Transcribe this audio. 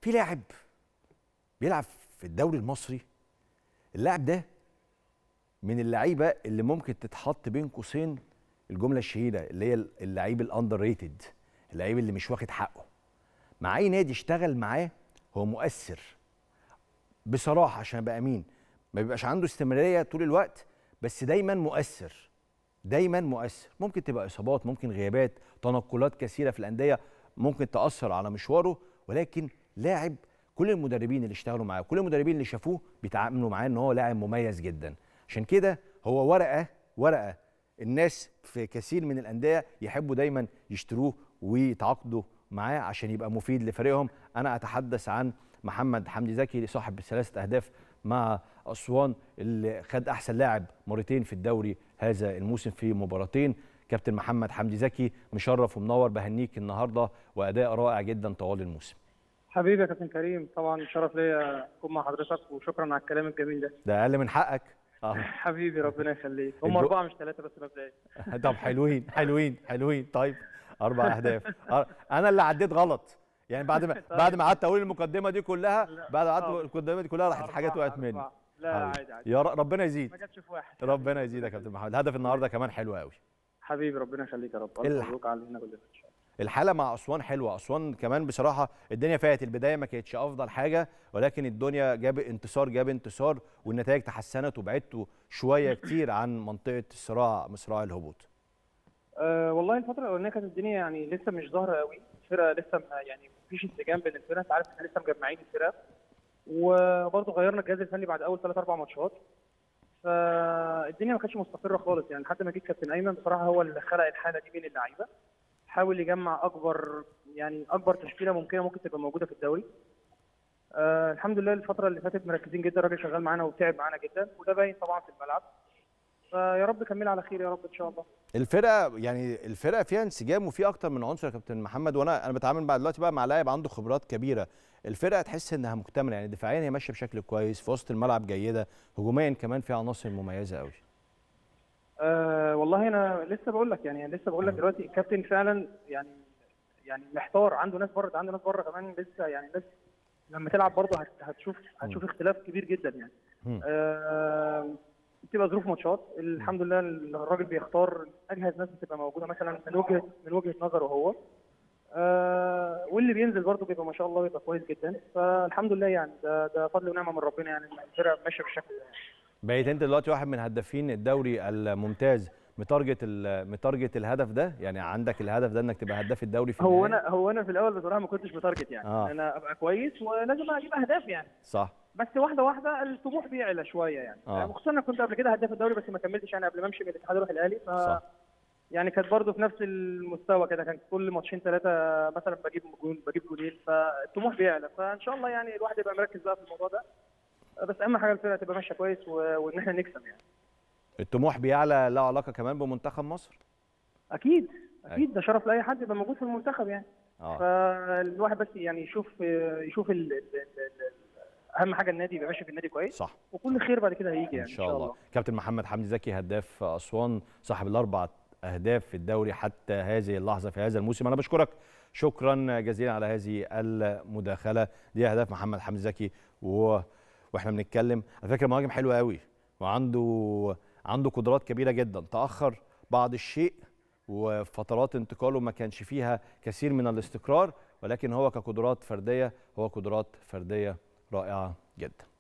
في لاعب بيلعب في الدوري المصري اللاعب ده من اللعيبه اللي ممكن تتحط بين قوسين الجمله الشهيره اللي هي اللعيب الاندر ريتد اللعيب اللي مش واخد حقه مع اي نادي اشتغل معاه هو مؤثر بصراحه عشان ابقى امين ما بيبقاش عنده استمراريه طول الوقت بس دايما مؤثر دايما مؤثر ممكن تبقى اصابات ممكن غيابات تنقلات كثيره في الانديه ممكن تاثر على مشواره ولكن لاعب كل المدربين اللي اشتغلوا معاه كل المدربين اللي شافوه بيتعاملوا معاه ان هو لاعب مميز جدا عشان كده هو ورقه ورقه الناس في كثير من الانديه يحبوا دايما يشتروه ويتعاقدوا معاه عشان يبقى مفيد لفريقهم انا اتحدث عن محمد حمدي زكي صاحب ثلاثه اهداف مع اسوان اللي خد احسن لاعب مرتين في الدوري هذا الموسم في مباراتين كابتن محمد حمدي زكي مشرف ومنور بهنيك النهارده واداء رائع جدا طوال الموسم حبيبي يا كابتن كريم طبعا شرف ليا اكون مع حضرتك وشكرا على الكلام الجميل ده ده اقل من حقك اه حبيبي ربنا يخليك هم الجو- اربعه مش ثلاثه بس مبدئيا طب حلوين حلوين حلوين طيب اربع اهداف أر- انا اللي عديت غلط يعني بعد ما بعد ما قعدت اقول المقدمه دي كلها لا. بعد ما قعدت آه. المقدمه دي كلها راحت حاجات أربعة- وقعت مني أربعة. لا حبيبي. عادي عادي يا ر- ربنا يزيد ما جاتش في واحد ربنا يزيدك يا كابتن محمد الهدف النهارده كمان حلو قوي حبيبي ربنا يخليك يا رب ال- الف مبروك علينا كلنا ان شاء الله الحاله مع اسوان حلوه اسوان كمان بصراحه الدنيا فاتت البدايه ما كانتش افضل حاجه ولكن الدنيا جاب انتصار جاب انتصار والنتائج تحسنت وبعدتوا شويه كتير عن منطقه الصراع مصراع الهبوط أه والله الفتره الاولانيه كانت الدنيا يعني لسه مش ظاهره قوي الفرقه لسه ما يعني مفيش انسجام بين الفرق انت عارف احنا لسه مجمعين الفرقه وبرضه غيرنا الجهاز الفني بعد اول ثلاث اربع ماتشات فالدنيا ما كانتش مستقره خالص يعني لحد ما جه كابتن ايمن بصراحه هو اللي خلق الحاله دي بين اللعيبه حاول يجمع اكبر يعني اكبر تشكيله ممكنه ممكن تبقى موجوده في الدوري آه الحمد لله الفتره اللي فاتت مركزين جدا الراجل شغال معانا وتعب معانا جدا وده باين طبعا في الملعب فيا رب كمل على خير يا رب ان شاء الله الفرقه يعني الفرقه فيها انسجام وفي اكتر من عنصر يا كابتن محمد وانا انا بتعامل بقى دلوقتي بقى مع لاعب عنده خبرات كبيره الفرقه تحس انها مكتمله يعني دفاعيا هي ماشيه بشكل كويس في وسط الملعب جيده هجوميا كمان فيها عناصر مميزه قوي أه والله انا لسه بقول لك يعني لسه بقول لك دلوقتي الكابتن فعلا يعني يعني محتار عنده ناس بره عنده ناس بره كمان لسه يعني ناس لما تلعب برضه هت- هتشوف هتشوف اختلاف كبير جدا يعني مم. أه بتبقى ظروف ماتشات الحمد لله الراجل بيختار اجهز ناس بتبقى موجوده مثلا من وجهه من وجهه نظره هو أه واللي بينزل برضه بيبقى ما شاء الله بيبقى كويس جدا فالحمد لله يعني ده ده فضل ونعمه من ربنا يعني إن الفرقه ماشيه بالشكل ده يعني. بقيت انت دلوقتي واحد من هدافين الدوري الممتاز متارجت ال- متارجت الهدف ده يعني عندك الهدف ده انك تبقى هداف الدوري في هو النهاية؟ انا هو انا في الاول بصراحه ما كنتش بتارجت يعني آه. آه. انا ابقى كويس ولازم اجيب اهداف يعني صح بس واحده واحده الطموح بيعلى شويه يعني آه. آه. خصوصا انا كنت قبل كده هداف الدوري بس ما كملتش يعني قبل ما امشي من الاتحاد اروح الاهلي ف صح. يعني كانت برضه في نفس المستوى كده كان كل ماتشين ثلاثه مثلا بجيب جول بجيب جولين فالطموح بيعلى فان شاء الله يعني الواحد يبقى مركز بقى في الموضوع ده بس اهم حاجه الفرقه تبقى ماشيه كويس و... وان احنا نكسب يعني الطموح بيعلى له علاقه كمان بمنتخب مصر اكيد اكيد ده شرف لاي حد يبقى موجود في المنتخب يعني اه فالواحد بس يعني يشوف يشوف ال... ال... ال... ال... اهم حاجه النادي يبقى ماشي في النادي كويس صح وكل خير بعد كده هيجي يعني ان شاء الله كابتن محمد حمدي زكي هداف اسوان صاحب الاربع اهداف في الدوري حتى هذه اللحظه في هذا الموسم انا بشكرك شكرا جزيلا على هذه المداخله دي اهداف محمد حمدي زكي و... واحنا بنتكلم على فكره مهاجم حلو قوي وعنده عنده قدرات كبيره جدا تاخر بعض الشيء وفترات انتقاله ما كانش فيها كثير من الاستقرار ولكن هو كقدرات فرديه هو قدرات فرديه رائعه جدا